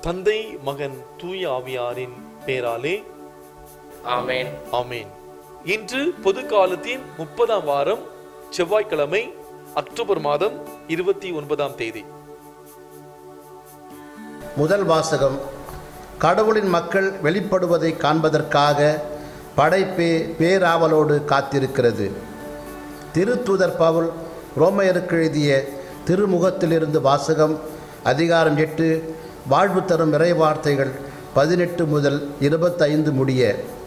தந்தை மகன் தூய ஆவியாரின் பெயராலே ஆமென் ஆமென் இன்று பொது காலத்தின் முப்பதாம் வாரம் செவ்வாய்க்கிழமை அக்டோபர் மாதம் இருபத்தி ஒன்பதாம் தேதி முதல் வாசகம் கடவுளின் மக்கள் வெளிப்படுவதை காண்பதற்காக படைப்பே பேராவலோடு காத்திருக்கிறது திருத்தூதர் பவுல் ரோமையருக்கு எழுதிய திருமுகத்திலிருந்து வாசகம் அதிகாரம் எட்டு வாழ்வு தரும் இறைவார்த்தைகள் பதினெட்டு முதல் இருபத்தைந்து முடிய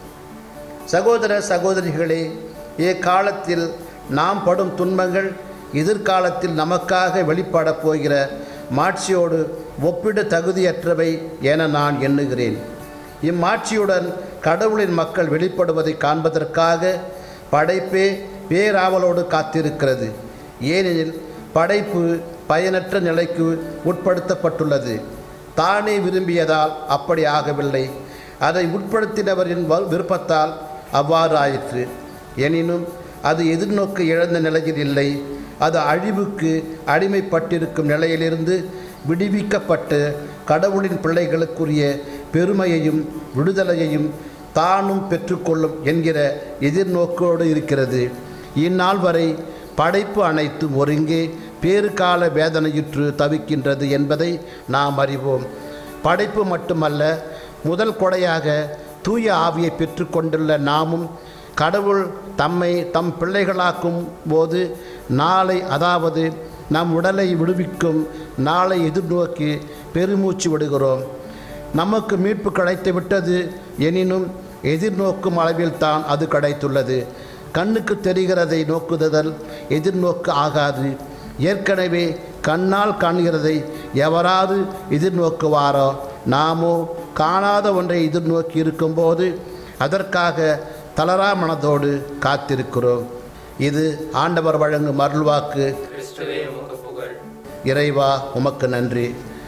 சகோதர சகோதரிகளே இக்காலத்தில் நாம் படும் துன்பங்கள் எதிர்காலத்தில் நமக்காக வெளிப்படப் போகிற மாட்சியோடு ஒப்பிட தகுதியற்றவை என நான் எண்ணுகிறேன் இம்மாட்சியுடன் கடவுளின் மக்கள் வெளிப்படுவதை காண்பதற்காக படைப்பே பேராவலோடு காத்திருக்கிறது ஏனெனில் படைப்பு பயனற்ற நிலைக்கு உட்படுத்தப்பட்டுள்ளது தானே விரும்பியதால் அப்படி ஆகவில்லை அதை உட்படுத்தினவரின் வ- விருப்பத்தால் அவ்வாறு ஆயிற்று எனினும் அது எதிர்நோக்கு இழந்த நிலையில் இல்லை அது அழிவுக்கு அடிமைப்பட்டிருக்கும் நிலையிலிருந்து விடுவிக்கப்பட்டு கடவுளின் பிள்ளைகளுக்குரிய பெருமையையும் விடுதலையையும் தானும் பெற்றுக்கொள்ளும் என்கிற எதிர்நோக்கோடு இருக்கிறது இந்நாள் வரை படைப்பு அனைத்தும் ஒருங்கே பேறுகால வேதனையுற்று தவிக்கின்றது என்பதை நாம் அறிவோம் படைப்பு மட்டுமல்ல முதல் கொடையாக தூய ஆவியை பெற்றுக்கொண்டுள்ள நாமும் கடவுள் தம்மை தம் பிள்ளைகளாக்கும் போது நாளை அதாவது நம் உடலை விடுவிக்கும் நாளை எதிர்நோக்கி பெருமூச்சு விடுகிறோம் நமக்கு மீட்பு கிடைத்து விட்டது எனினும் எதிர்நோக்கும் அளவில் தான் அது கிடைத்துள்ளது கண்ணுக்கு தெரிகிறதை நோக்குதல் எதிர்நோக்கு ஆகாது ஏற்கனவே கண்ணால் காண்கிறதை எவராது எதிர்நோக்குவாரோ நாமோ காணாத ஒன்றை எதிர்நோக்கி இருக்கும்போது அதற்காக தளரா மனதோடு காத்திருக்கிறோம் இது ஆண்டவர் வழங்கும் அருள்வாக்கு கிறிஸ்துவே உமக்கு புகழ் இறைவா உமக்கு நன்றி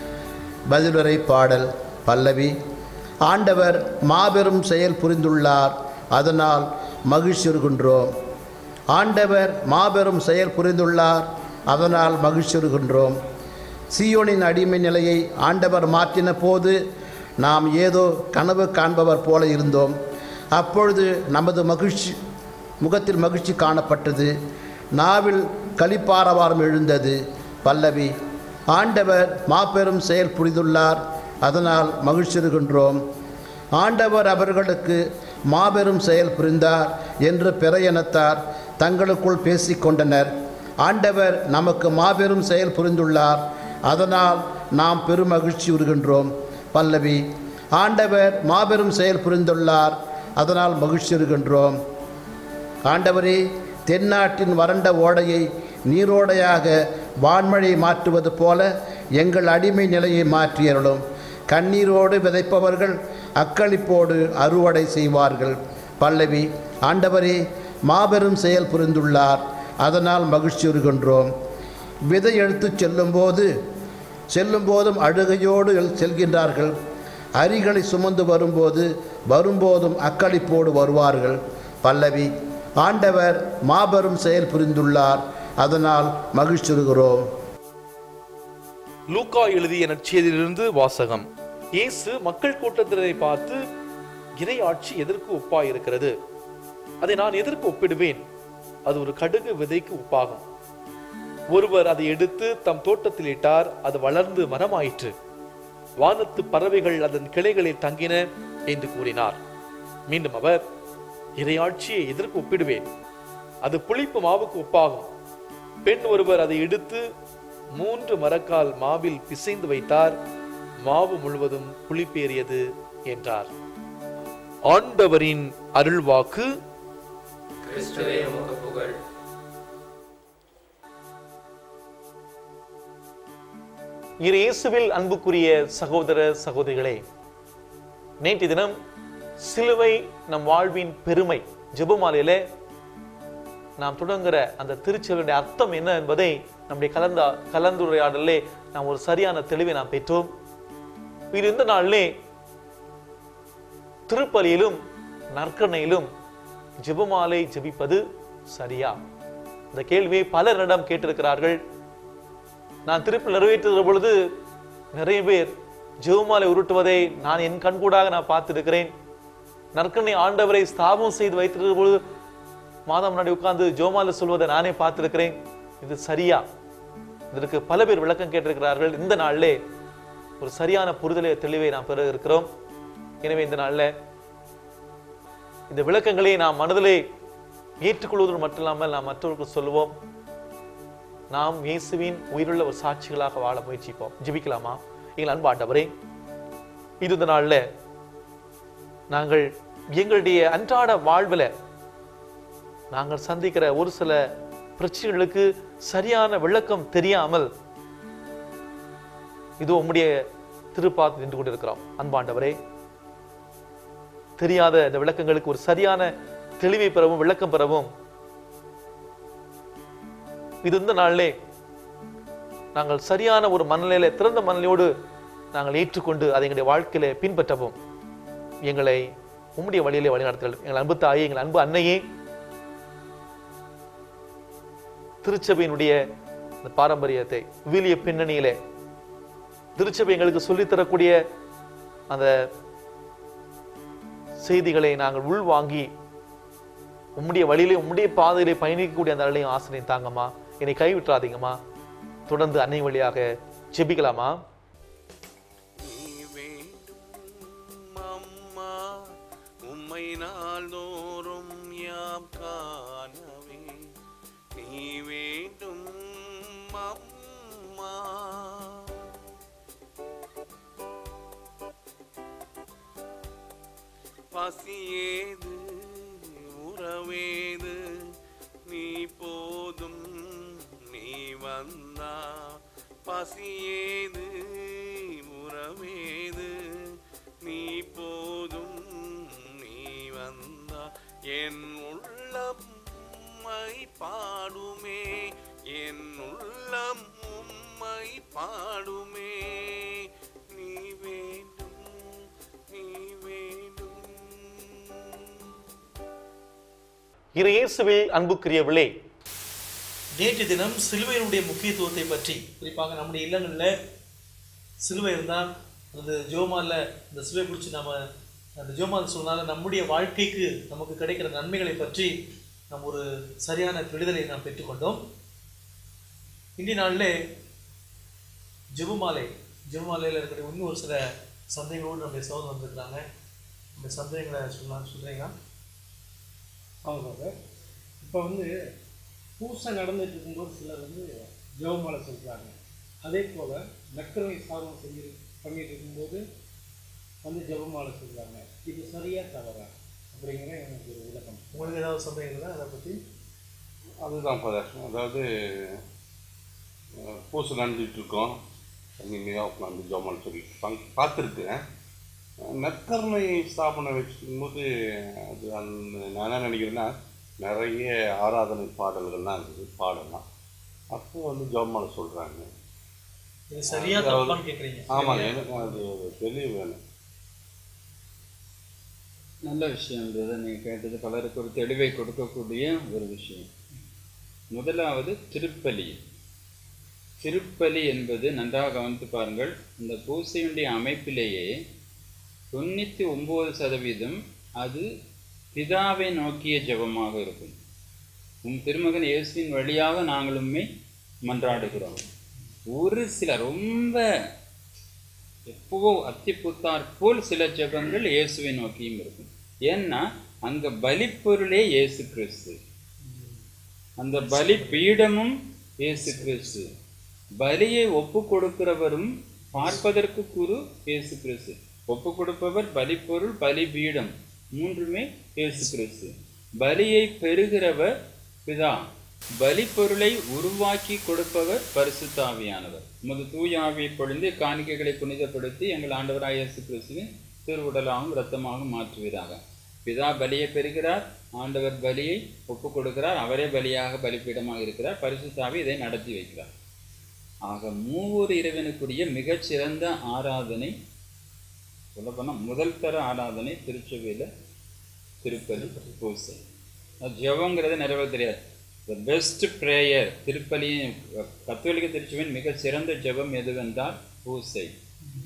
பதிலுரை பாடல் பல்லவி ஆண்டவர் மாபெரும் செயல் புரிந்துள்ளார் அதனால் மகிழ்ச்சியுறுகின்றோம் ஆண்டவர் மாபெரும் செயல் புரிந்துள்ளார் அதனால் மகிழ்ச்சியுறுகின்றோம் சீயோனின் அடிமை நிலையை ஆண்டவர் மாற்றின போது நாம் ஏதோ கனவு காண்பவர் போல இருந்தோம் அப்பொழுது நமது மகிழ்ச்சி முகத்தில் மகிழ்ச்சி காணப்பட்டது நாவில் களிப்பாரவாரம் எழுந்தது பல்லவி ஆண்டவர் மாபெரும் செயல் புரிந்துள்ளார் அதனால் மகிழ்ச்சிருகின்றோம் ஆண்டவர் அவர்களுக்கு மாபெரும் செயல் புரிந்தார் என்று பிறையனத்தார் தங்களுக்குள் பேசிக்கொண்டனர் ஆண்டவர் நமக்கு மாபெரும் செயல் புரிந்துள்ளார் அதனால் நாம் பெருமகிழ்ச்சி உறுகின்றோம் பல்லவி ஆண்டவர் மாபெரும் செயல் புரிந்துள்ளார் அதனால் மகிழ்ச்சி இருக்கின்றோம் ஆண்டவரே தென்னாட்டின் வறண்ட ஓடையை நீரோடையாக வான்மழை மாற்றுவது போல எங்கள் அடிமை நிலையை மாற்றியருளும் கண்ணீரோடு விதைப்பவர்கள் அக்களிப்போடு அறுவடை செய்வார்கள் பல்லவி ஆண்டவரே மாபெரும் செயல் புரிந்துள்ளார் அதனால் மகிழ்ச்சி இருக்கின்றோம் விதை எடுத்துச் செல்லும்போது செல்லும்போதும் அழுகையோடு எல்- செல்கின்றார்கள் அரிகளை சுமந்து வரும்போது வரும்போதும் அக்களிப்போடு வருவார்கள் பல்லவி ஆண்டவர் மாபெரும் செயல் புரிந்துள்ளார் அதனால் மகிழ்ச்சிருகிறோம் லூக்கா எழுதிய நற்செய்தியிலிருந்து வாசகம் இயேசு மக்கள் கூட்டத்தினரை பார்த்து இறை ஆட்சி எதற்கு ஒப்பாய் இருக்கிறது அதை நான் எதற்கு ஒப்பிடுவேன் அது ஒரு கடுகு விதைக்கு ஒப்பாகும் ஒருவர் அதை எடுத்து தம் தோட்டத்தில் இட்டார் அது வளர்ந்து மரமாயிற்று வானத்து பறவைகள் அதன் கிளைகளில் தங்கின என்று கூறினார் மீண்டும் அவர் இறையாட்சியை எதற்கு ஒப்பிடுவேன் அது புளிப்பு மாவுக்கு ஒப்பாகும் பெண் ஒருவர் அதை எடுத்து மூன்று மரக்கால் மாவில் பிசைந்து வைத்தார் மாவு முழுவதும் புளிப்பேறியது என்றார் ஆண்டவரின் அருள்வாக்கு கிறிஸ்துவே உமக்கு புகழ் இரு இயேசுவில் அன்புக்குரிய சகோதர சகோதரிகளே நேற்று தினம் சிலுவை நம் வாழ்வின் பெருமை ஜெபமாலையில நாம் தொடங்குற அந்த திருச்செல்வனுடைய அர்த்தம் என்ன என்பதை நம்முடைய கலந்த கலந்துரையாடலே நாம் ஒரு சரியான தெளிவை நாம் பெற்றோம் இது இந்த நாளிலே திருப்பலியிலும் நற்கரணையிலும் ஜெபமாலை ஜெபிப்பது சரியா இந்த கேள்வியை பலரிடம் கேட்டிருக்கிறார்கள் நான் திருப்பி நிறைவேற்றுகிற பொழுது நிறைய பேர் ஜெவமாலை உருட்டுவதை நான் என் கண்கூடாக நான் பார்த்திருக்கிறேன் நற்கண்ணை ஆண்டவரை ஸ்தாபம் செய்து வைத்திருக்கிற பொழுது மாதம் முன்னாடி உட்கார்ந்து ஜோமால சொல்வதை நானே பார்த்திருக்கிறேன் இது சரியா இதற்கு பல பேர் விளக்கம் கேட்டிருக்கிறார்கள் இந்த நாளிலே ஒரு சரியான புரிதலை தெளிவை நாம் பெற இருக்கிறோம் எனவே இந்த நாளில் இந்த விளக்கங்களை நாம் மனதிலே ஏற்றுக்கொள்வதோடு மட்டும் இல்லாமல் நாம் மற்றவர்களுக்கு சொல்லுவோம் நாம் இயேசுவின் உயிருள்ள ஒரு சாட்சிகளாக வாழ முயற்சிப்போம் ஜெபிக்கலாமா எங்கள் அன்பு ஆண்டவரே இது இந்த நாளில் நாங்கள் எங்களுடைய அன்றாட வாழ்வில் நாங்கள் சந்திக்கிற ஒரு சில பிரச்சனைகளுக்கு சரியான விளக்கம் தெரியாமல் இது உம்முடைய திருப்பாத்து நின்று கொண்டிருக்கிறோம் அன்பாண்டவரே தெரியாத இந்த விளக்கங்களுக்கு ஒரு சரியான தெளிவை பெறவும் விளக்கம் பெறவும் இது இந்த நாளிலே நாங்கள் சரியான ஒரு மனநிலையில திறந்த மனநிலையோடு நாங்கள் ஏற்றுக்கொண்டு அதை எங்களுடைய வாழ்க்கையில பின்பற்றவும் எங்களை உம்முடைய வழியிலே வழிநடத்துங்கள் எங்கள் அன்பு தாயே எங்கள் அன்பு அன்னையே திருச்சபையினுடைய இந்த பாரம்பரியத்தை விவிலிய பின்னணியிலே திருச்சபை எங்களுக்கு சொல்லித் தரக்கூடிய அந்த செய்திகளை நாங்கள் உள்வாங்கி உம்முடைய வழியிலே உம்முடைய பாதையிலே பயணிக்கக்கூடிய அந்த அருளையும் ஆசிரியம் தாங்கம்மா என்னை கைவிட்டுறாதீங்கம்மா தொடர்ந்து அன்னை வழியாக ஜெபிக்கலாமா நீ வேண்டும் அம்மா உம்மை நாள்தோறும் யாம் காணவே நீ வேண்டும் அம்மா பசியேது உறவேது நீ போதும் நீ வந்தா பசியேது உறவேது நீ போதும் நீ வந்தா என் உள்ளம் உம்மை பாடுமே என் உள்ளம் உம்மை பாடுமே நீ வேண்டும் நீ வேண்டும் இரு இயேசுவில் அன்புக்குரியவளே நேற்று தினம் சிலுவையினுடைய முக்கியத்துவத்தை பற்றி குறிப்பாக நம்முடைய இல்லங்களில் சிலுவை இருந்தால் அந்த ஜோமால இந்த சிலுவை பிடிச்சி நாம அந்த ஜோமால் சொன்னால நம்முடைய வாழ்க்கைக்கு நமக்கு கிடைக்கிற நன்மைகளை பற்றி நாம் ஒரு சரியான விடுதலை நாம் பெற்றுக்கொண்டோம் இன்றைய நாளில் ஜெபமாலை ஜெபமாலையில் இருக்கக்கூடிய இன்னும் ஒரு சில சந்தேகங்களோடு நம்முடைய சோதனை வந்திருக்கிறாங்க அந்த சந்தேகங்களை சொல்லலாம் சொல்கிறீங்களா ஆமாம் சார் இப்போ வந்து பூசை நடந்துட்டு இருக்கும்போது சிலர் வந்து ஜெபமாலை சொல்கிறாங்க அதே போல் நக்கரவை சாதம் செஞ்சு பண்ணிட்டு இருக்கும்போது வந்து ஜெபமாலை சொல்கிறாங்க இது சரியா தவறா அப்படிங்கிற எனக்கு ஒரு விளக்கம் உங்களுக்கு ஏதாவது சந்தேகங்களா அதை பற்றி அதுதான் ஃபாதர் அதாவது அஹ், பூசை நடந்துட்டு இருக்கோம் இனிமையாக உட்காந்து ஜோமால் சொல்லிட்டு இருப்பாங்க பார்த்துருக்கேன் நற்கருணை ஸ்தாபனை வச்சுக்கும்போது அது அந்த நான் என்ன நினைக்கிறேன்னா நிறைய ஆராதனை பாடல்கள்லாம் இருக்குது பாடலாம் அப்போ வந்து ஜோமாலை சொல்கிறாங்க இது சரியா தப்பான்னு கேட்குறீங்க ஆமாங்க எனக்கு அது ஒரு தெளிவு வேணும் நல்ல விஷயம் இது நீங்கள் கேட்டது பலருக்கு ஒரு தெளிவை கொடுக்கக்கூடிய ஒரு விஷயம் முதலாவது திருப்பலி திருப்பலி என்பது நன்றாக கவனித்து பாருங்கள் இந்த பூசையுடைய அமைப்பிலேயே தொண்ணூற்றி ஒம்பது சதவீதம் அது பிதாவை நோக்கிய ஜெபமாக இருக்கும் உம் திருமகன் இயேசுவின் வழியாக நாங்களுமே மன்றாடுகிறோம் ஒரு சில ரொம்ப எப்பவோ அத்திப்புத்தார் போல் சில ஜெபங்கள் இயேசுவை நோக்கியும் இருக்கும் ஏன்னா அங்க பலிப்பொருளே இயேசு கிறிஸ்து அந்த பலி பீடமும் இயேசு கிறிஸ்து பலியை ஒப்பு கொடுக்கிறவரும் பார்ப்பதற்கு குரு இயேசு கிறிஸ்து ஒப்பு கொடுப்பவர் பலிப்பொருள் பலி பீடம் மூன்றுமே இயேசு கிறிஸ்து பலியை பெறுகிறவர் பிதா பலிப்பொருளை உருவாக்கி கொடுப்பவர் பரிசுத்தாவியானவர் உமது தூய ஆவியை பொழிந்து காணிக்கைகளை புனிதப்படுத்தி எங்கள் ஆண்டவராய் இயேசு கிறிஸ்துவின் திருவுடலாகவும் இரத்தமாகவும் மாற்றுவீராக பிதா பலியை பெறுகிறார் ஆண்டவர் பலியை ஒப்பு கொடுக்கிறார் அவரே பலியாக பலிப்பீடமாக இருக்கிறார் பரிசுத்தாவி இதை நடத்தி வைக்கிறார் ஆக மூவூர் இறைவனுக்குரிய மிகச்சிறந்த ஆராதனை சொல்லப்போனால் முதல் தர ஆராதனை திருச்சபையில் திருப்பலி பூசை அது ஜெபங்கிறது நிறைவே தெரியாது த பெஸ்ட் ப்ரேயர் திருப்பலி கத்தோலிக்க திருச்சபையின் மிக சிறந்த ஜெபம் எதுவென்றால் பூசை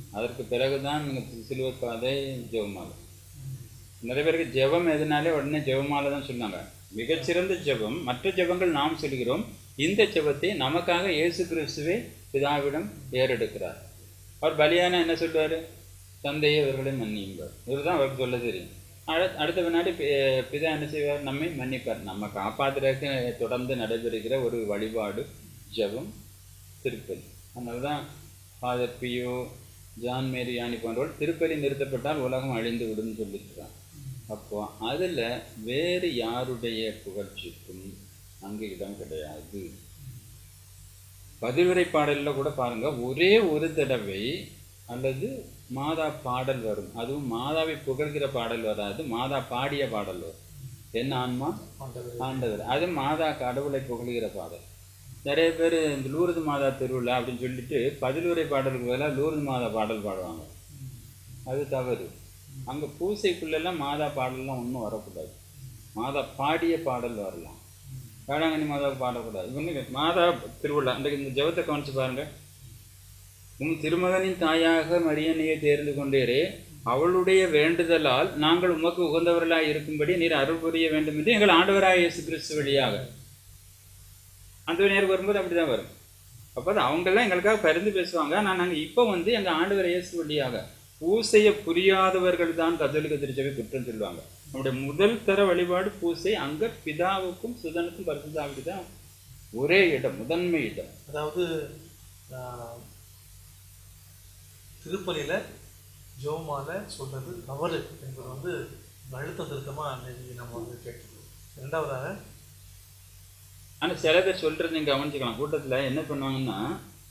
அதற்கு பிறகுதான் சிலுவை பாதை ஜெபமாலை நிறைய பேருக்கு ஜெபம் எதுனாலே உடனே ஜெபமாலை தான் சொன்னாங்க மிகச்சிறந்த ஜெபம் மற்ற ஜெபங்கள் நாம் சொல்கிறோம் இந்த ஜெபத்தை நமக்காக இயேசு கிறிஸ்துவே பிதாவிடம் ஏறெடுக்கிறார் அவர் பலியான என்ன சொல்வார் தந்தையை அவர்களை மன்னியுங்கள் இவர் தான் அவருக்கு சொல்ல தெரியும் அடு- அடுத்த வினாடி பி- பிதா என்ன செய்வார் நம்மை மன்னிப்பார் நம்ம காப்பாத்துறதுக்கு தொடர்ந்து நடைபெறுகிற ஒரு வழிபாடு ஜெபம் திருப்பலி அதனால தான் father Pio John Mary Vianney போன்றவர்கள் திருப்பலி நிறுத்தப்பட்டால் உலகம் அழிந்து விடும்னு சொல்லியிருக்கிறார் அப்போ அதில் வேறு யாருடைய புகழ்ச்சிக்கும் அங்கே இடம் கிடையாது பதிலுரை பாடலில் கூட பாருங்க ஒரே ஒரு தடவை அல்லது மாதா பாடல் வரும் அதுவும் மாதாவை புகழ்கிற பாடல் வராது மாதா பாடிய பாடல் வரும் என்ன ஆன்மா ஆண்டவர் அது மாதா கடவுளை புகழ்கிற பாடல் நிறைய பேர் இந்த லூர்து மாதா திருவிழா அப்படின்னு சொல்லிட்டு பதிலுரை பாடலுக்கு பதிலாக லூர்து மாதா பாடல் பாடுவாங்க அது தவறு அங்கே பூசைக்குள்ளெல்லாம் மாதா பாடல்லாம் ஒன்றும் வரக்கூடாது மாதா பாடிய பாடல் வரலாம் வேளாங்கண்ணி மாதாவுக்கு பாடக்கூடாது இவங்க மாதா திருவிழா அந்த இந்த ஜெபத்தை கவனிச்சு பாருங்க உம் திருமகனின் தாயாக மரியனையை தேர்ந்து கொண்டீரே அவளுடைய வேண்டுதலால் நாங்கள் உமக்கு உகந்தவர்களாய் இருக்கும்படி நீர் அருள் புரிய வேண்டும் என்று எங்கள் ஆண்டவராய் இயேசு கிறிஸ்து வழியாக அந்த நேரம் வரும்போது அப்படிதான் வரும் அப்போ அது அவங்கெல்லாம் எங்களுக்காக பரிந்து பேசுவாங்க ஆனால் நாங்கள் இப்போ வந்து எங்கள் ஆண்டவர் இயேசு வழியாக பூசையை புரியாதவர்கள் தான் கத்தோலிக்க திருச்சபை குற்றம் சொல்லுவாங்க நம்முடைய முதல் தர வழிபாடு பூசை அங்கே பிதாவுக்கும் சுதனுக்கும் பரிசுத்தாவுக்கு தான் ஒரே இடம் முதன்மை இடம் அதாவது ஆஹ், திருப்பலியில ஜோமால சொல்றது தவறு என்பது வந்து அழுத்தம் திருத்தமாக அன்னைக்கு நம்ம வந்து கேட்டுருக்கோம் ரெண்டாவதாக ஆனால் சில பேர் சொல்கிறது நீங்கள் கவனிச்சுக்கலாம் கூட்டத்தில் என்ன பண்ணுவாங்கன்னா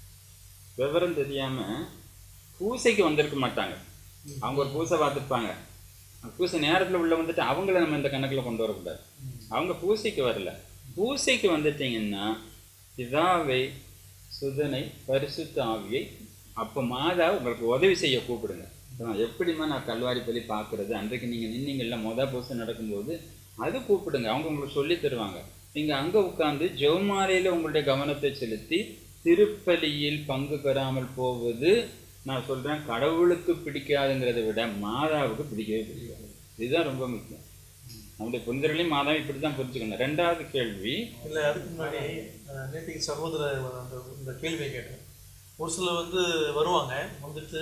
விவரம் தெரியாமல் பூசைக்கு வந்திருக்க மாட்டாங்க அவங்க ஒரு பூசை பார்த்துருப்பாங்க அந்த பூசை நேரத்தில் உள்ள வந்துட்டு அவங்கள நம்ம இந்த கணக்கில் கொண்டு வரக்கூடாது அவங்க பூசைக்கு வரல பூசைக்கு வந்துட்டீங்கன்னா பிதாவை சுதனை பரிசுத்த ஆவியை அப்போ மாதா உங்களுக்கு உதவி செய்ய கூப்பிடுங்க அதான் எப்படிம்மா நான் கல்வாரி பள்ளி பார்க்குறது அன்றைக்கு நீங்கள் நின்னீங்கல்ல மொதல் பூசை நடக்கும்போது அது கூப்பிடுங்க அவங்க உங்களுக்கு சொல்லி தருவாங்க நீங்கள் அங்கே உட்காந்து ஜெவமாலையில் உங்களுடைய கவனத்தை செலுத்தி திருப்பலியில் பங்கு பெறாமல் போவது நான் சொல்கிறேன் கடவுளுக்கு பிடிக்காதுங்கிறத விட மாதாவுக்கு பிடிக்கவே பிடிக்காது இதுதான் ரொம்ப முக்கியம் நம்முடைய புனிதர்களையும் மாதாவை இப்படி தான் புரிஞ்சுக்கணும் ரெண்டாவது கேள்வி இல்லை அதுக்கு முன்னாடி அஹ், நேத்திக்கு சகோதரர் அந்த இந்த கேள்வியை கேட்டேன் ஒரு சிலர் வந்து வருவாங்க வந்துட்டு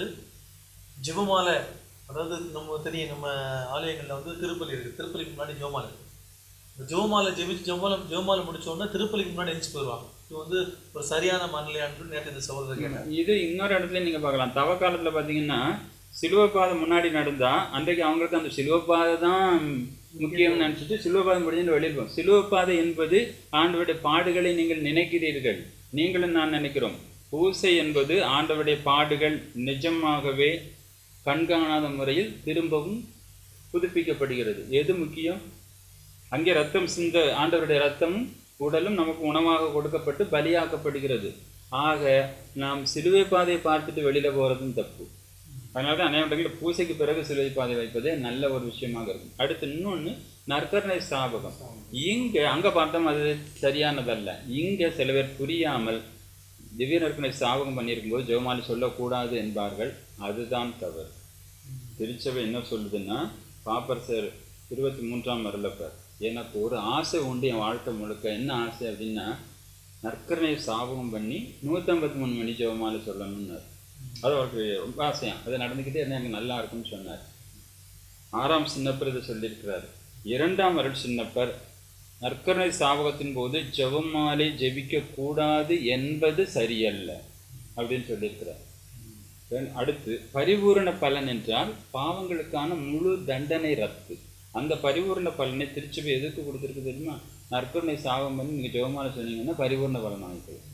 ஜெபமாலை அதாவது நம்ம தெரியும் நம்ம ஆலயங்களில் வந்து திருப்பலி இருக்குது திருப்பலிக்கு முன்னாடி ஜெபமாலை இருக்கு இந்த ஜெபமாலை ஜெபிச்சு ஜெபமாலை ஜெபமாலை முடிச்ச உடனே திருப்பலிக்கு முன்னாடி எழுந்து போயிடுவாங்க இது வந்து ஒரு சரியான மனநிலையான்னு நேற்று இந்த சகோதரர் கேட்டேன் இது இன்னொரு இடத்துல நீங்க பார்க்கலாம் தவ காலத்துல பாத்தீங்கன்னா சிலுவப்பாதை முன்னாடி நடந்தா அன்றைக்கு அவங்களுக்கு அந்த சிலுவப்பாதை தான் முக்கியம்னு நினைச்சிட்டு சிலுவப்பாதை முடிஞ்சுட்டு வெளியில் போகும் சிலுவப்பாதை என்பது ஆண்டவருடைய பாடுகளை நீங்கள் நினைக்கிறீர்கள் நீங்களும் நான் நினைக்கிறோம் பூசை என்பது ஆண்டவருடைய பாடுகள் நிஜமாகவே கண்காணாத முறையில் திரும்பவும் புதுப்பிக்கப்படுகிறது எது முக்கியம் அங்கே ரத்தம் சிந்த ஆண்டவருடைய ரத்தமும் உடலும் நமக்கு உணவாக கொடுக்கப்பட்டு பலியாக்கப்படுகிறது ஆக நாம் சிலுவை பாதையை பார்த்துட்டு வெளியில போறதும் தப்பு அதனால தான் அநேக இடங்களில் பூசைக்கு பிறகு சிலுவை பாதை வைப்பதே நல்ல ஒரு விஷயமாக இருக்கும் அடுத்து இன்னொன்று நற்கரணை ஸ்தாபகம் இங்க அங்க பார்த்தோம் அது சரியானதல்ல இங்க சில பேர் புரியாமல் திவ்ய நற்கரணை ஸ்தாபகம் பண்ணியிருக்கும்போது ஜெவமாலி சொல்லக்கூடாது என்பார்கள் அதுதான் தவறு திருச்சபை என்ன சொல்லுதுன்னா பாப்பர் சார் இருபத்தி மூன்றாம் வரலப்பர் எனக்கு ஒரு ஆசை உண்டு என் வாழ்க்கை முழுக்க என்ன ஆசை அப்படின்னா நற்கரணை சாபகம் பண்ணி நூற்றம்பத்தி மூணு மணி ஜெபமாலை சொல்லணும்னார் அது அவருக்கு ரொம்ப ஆசையாம் அது நடந்துக்கிட்டே இருந்தால் எனக்கு நல்லா இருக்கும்னு சொன்னார் ஆறாம் சின்னப்பர் இதை சொல்லியிருக்கிறார் இரண்டாம் அருள் சின்னப்பர் நற்கரணை சாபகத்தின் போது ஜெபமாலை ஜெபிக்க கூடாது என்பது சரியல்ல அப்படின்னு சொல்லியிருக்கிறார் Then அடுத்து பரிபூரண பலன் என்றால் பாவங்களுக்கான முழு தண்டனை ரத்து அந்த பரிபூரண பலனை திருச்சபை எதுக்கு கொடுத்துருக்கு தெரியுமா நற்கருணை சாபம் பண்ணி நீங்கள் ஜெபமாலை சொன்னீங்கன்னா பரிபூரண பலன் வாங்கிக்கலாம்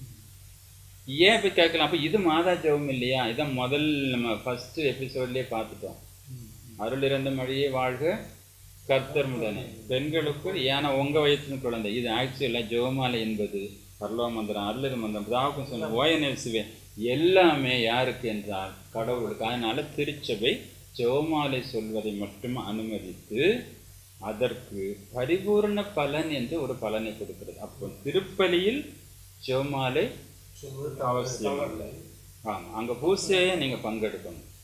ஏன் இப்போ கேட்கலாம் அப்போ இது மாதா ஜெபம் இல்லையா இதான் முதல் நம்ம ஃபர்ஸ்ட் எபிசோட்லேயே பார்த்துட்டோம் அருள் இறந்த மொழியே வாழ்க கர்த்தர் முதனே பெண்களுக்கு ஏன்னா உங்க வயசுல குழந்தை இது ஆக்சுவலாக ஜெபமாலை என்பது பரலோ மந்திரம் அருளிரு மந்திரம் பிதாவுக்கும் சொன்ன ஓயனல் சிவன் எல்லாமே யாருக்கு என்றால் கடவுளுக்கு அதனால திருச்சபை ஜெபமாலை சொல்வதை மட்டும் அனுமதித்து அதற்கு பரிபூரண பலன் என்று ஒரு பலனை கொடுக்கிறது அப்போ திருப்பலியில் ஜெபமாலை அவசியம் இல்லை ஆமாம் அங்கே பூசையை நீங்கள் பங்கெடுக்கணும்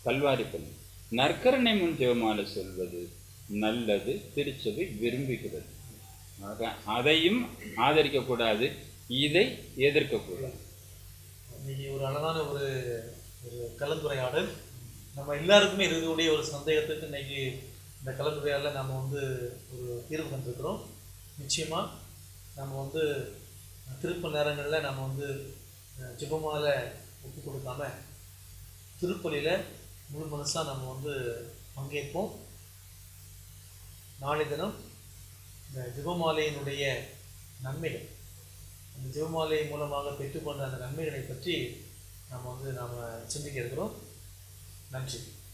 கல்வாரி பள்ளி நற்கரணை முன் ஜெபமாலை சொல்வது நல்லது திருச்சபை விரும்புகிறது ஆக அதையும் ஆதரிக்கக்கூடாது இதை எதிர்க்கக்கூடாது இன்னைக்கு ஒரு அழகான ஒரு ஒரு கலந்துரையாடல் நம்ம எல்லாருக்குமே இருக்கக்கூடிய ஒரு சந்தேகத்துக்கு இன்னைக்கு இந்த கலந்துரையாடல நம்ம வந்து ஒரு தீர்வு கண்டிருக்கிறோம் நிச்சயமா நம்ம வந்து திருப்ப நேரங்களில் நம்ம வந்து அஹ், ஜெபமால ஒப்பு கொடுக்காம திருப்பலியில முழு மனசா நம்ம வந்து பங்கேற்போம் நாளை தினம் இந்த ஜெபமாலையினுடைய நன்மைகள் அந்த ஜெபமாலை மூலமாக பெற்றுக்கொண்ட அந்த நன்மைகளை பற்றி நாம் வந்து நாம் சிந்திக்க இருக்கிறோம் நன்றி